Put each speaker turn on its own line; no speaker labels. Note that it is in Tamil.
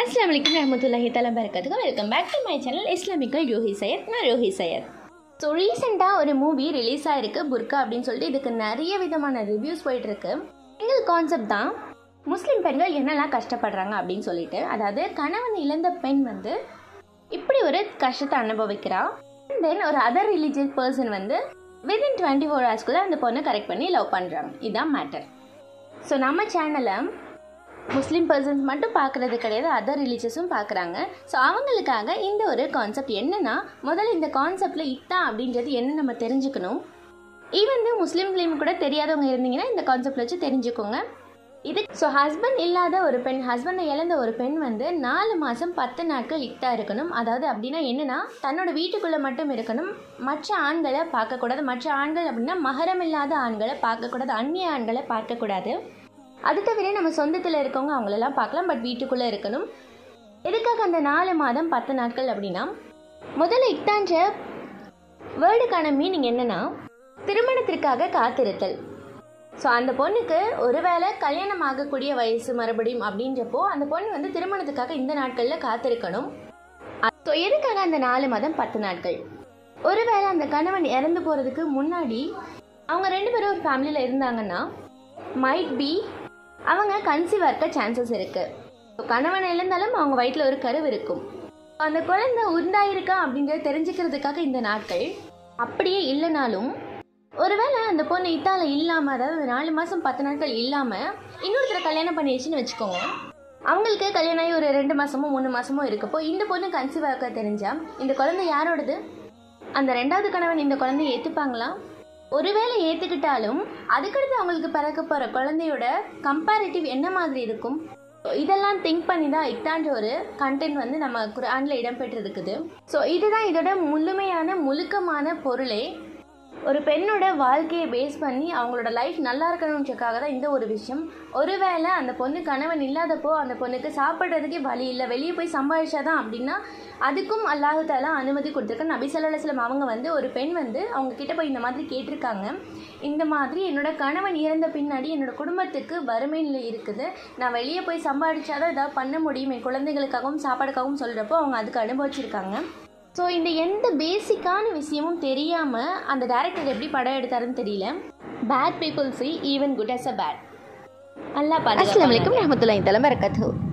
அஸ்லாம் வலைக்கம் ரஹமத்துல்லாஹி தலா பரக்கத்துக்கு welcome back to my channel Islamical Rohi Sayed நான் ரோஹி சையத் ஸோ ரீசெண்டாக ஒரு மூவி ரிலீஸ் ஆயிருக்கு புர்கா அப்படின்னு சொல்லிட்டு இதுக்கு நிறைய விதமான ரிவ்யூஸ் போயிட்டுருக்கு எங்கள் கான்செப்ட் தான் முஸ்லீம் பெண்கள் என்னெல்லாம் கஷ்டப்படுறாங்க அப்படின்னு சொல்லிட்டு அதாவது கணவன் இழந்த பெண் வந்து இப்படி ஒரு கஷ்டத்தை அனுபவிக்கிறா தென் ஒரு அதர் ரிலீஜியஸ் பர்சன் வந்து வித்தின் டுவெண்ட்டி ஃபோர் ஹவர்ஸ்க்குள்ளே அந்த பொண்ணை கரெக்ட் பண்ணி லவ் பண்ணுறாங்க இதுதான் மேட்டர் ஸோ நம்ம சேனலை முஸ்லீம் பர்சன்ஸ் மட்டும் பார்க்குறது கிடையாது அதர் ரிலீஜியஸும் பார்க்குறாங்க ஸோ அவங்களுக்காக இந்த ஒரு கான்செப்ட் என்னன்னா முதல்ல இந்த கான்செப்டில் இத்தான் அப்படின்றது என்ன நம்ம தெரிஞ்சுக்கணும் ஈவன் முஸ்லீம்லேயும் கூட தெரியாதவங்க இருந்தீங்கன்னா இந்த கான்செப்ட் வச்சு தெரிஞ்சுக்கோங்க இது ஸோ ஹஸ்பண்ட் இல்லாத ஒரு பெண் ஹஸ்பண்டை இழந்த ஒரு பெண் வந்து நாலு மாதம் பத்து நாட்கள் இத்தா இருக்கணும் அதாவது அப்படின்னா என்னென்னா தன்னோட வீட்டுக்குள்ளே மட்டும் இருக்கணும் மற்ற ஆண்களை பார்க்கக்கூடாது மற்ற ஆண்கள் அப்படின்னா மகரம் இல்லாத ஆண்களை பார்க்கக்கூடாது அந்நிய ஆண்களை பார்க்கக்கூடாது அது தவிர நம்ம சொந்தத்தில் இருக்கவங்க அவங்களெல்லாம் பார்க்கலாம் பட் வீட்டுக்குள்ளே இருக்கணும் எதுக்காக அந்த நாலு மாதம் பத்து நாட்கள் அப்படின்னா முதல்ல இத்தான்ற வேர்டுக்கான மீனிங் என்னென்னா திருமணத்திற்காக காத்திருத்தல் ஸோ அந்த பொண்ணுக்கு ஒருவேளை கல்யாணம் ஆகக்கூடிய வயசு மறுபடியும் அப்படின்றப்போ அந்த பொண்ணு வந்து திருமணத்துக்காக இந்த நாட்களில் காத்திருக்கணும் ஸோ எதுக்காக அந்த நாலு மாதம் பத்து நாட்கள் ஒருவேளை அந்த கணவன் இறந்து போகிறதுக்கு முன்னாடி அவங்க ரெண்டு பேரும் ஒரு ஃபேமிலியில் இருந்தாங்கன்னா மைட் பி அவங்க கன்சீவ் இருக்க சான்சஸ் இருக்குது கணவன் இழந்தாலும் அவங்க வயிற்றில் ஒரு கருவு இருக்கும் அந்த குழந்தை உண்டாயிருக்கா அப்படின்றத தெரிஞ்சுக்கிறதுக்காக இந்த நாட்கள் அப்படியே இல்லைனாலும் ஒருவேளை அந்த பொண்ணு இத்தால இல்லாமல் அதாவது நாலு மாதம் பத்து நாட்கள் இல்லாமல் இன்னொருத்தரை கல்யாணம் பண்ணிடுச்சுன்னு வச்சுக்கோங்க அவங்களுக்கு கல்யாணம் ஆகி ஒரு ரெண்டு மாதமோ மூணு மாதமோ இருக்கப்போ இந்த பொண்ணு கன்சீவ் ஆக தெரிஞ்சா இந்த குழந்தை யாரோடது அந்த ரெண்டாவது கணவன் இந்த குழந்தைய ஏற்றுப்பாங்களா ஒருவேளை ஏற்றுக்கிட்டாலும் அதுக்கடுத்து அவங்களுக்கு பிறக்க போகிற குழந்தையோட கம்பேரிட்டிவ் என்ன மாதிரி இருக்கும் இதெல்லாம் திங்க் பண்ணி தான் இத்தான்ற ஒரு கண்டென்ட் வந்து நம்ம குரானில் இடம்பெற்றிருக்குது ஸோ இதுதான் இதோட முழுமையான முழுக்கமான பொருளே ஒரு பெண்ணோட வாழ்க்கையை பேஸ் பண்ணி அவங்களோட லைஃப் நல்லா இருக்கணுன்றக்காக தான் இந்த ஒரு விஷயம் ஒருவேளை அந்த பொண்ணு கணவன் இல்லாதப்போ அந்த பொண்ணுக்கு சாப்பிட்றதுக்கே வழி இல்லை வெளியே போய் சம்பாதிச்சாதான் அப்படின்னா அதுக்கும் அல்லாஹால அனுமதி கொடுத்துருக்க நபி சல்லாஹம் அவங்க வந்து ஒரு பெண் வந்து அவங்க கிட்ட போய் இந்த மாதிரி கேட்டிருக்காங்க இந்த மாதிரி என்னோட கணவன் இறந்த பின்னாடி என்னோட குடும்பத்துக்கு வறுமை நிலை இருக்குது நான் வெளியே போய் சம்பாதிச்சாதான் ஏதாவது பண்ண முடியும் என் குழந்தைகளுக்காகவும் சாப்பாடுக்காகவும் சொல்கிறப்போ அவங்க அதுக்கு அனுபவிச்சிருக்காங்க ஸோ இந்த எந்த பேசிக்கான விஷயமும் தெரியாமல் அந்த டேரக்டர் எப்படி படம் எடுத்தாருன்னு தெரியல bad people see even good as a bad அல்லா அஸ்லாம் வலைக்கம் ரஹமத்துல்லாஹி தலா பரக்கத்து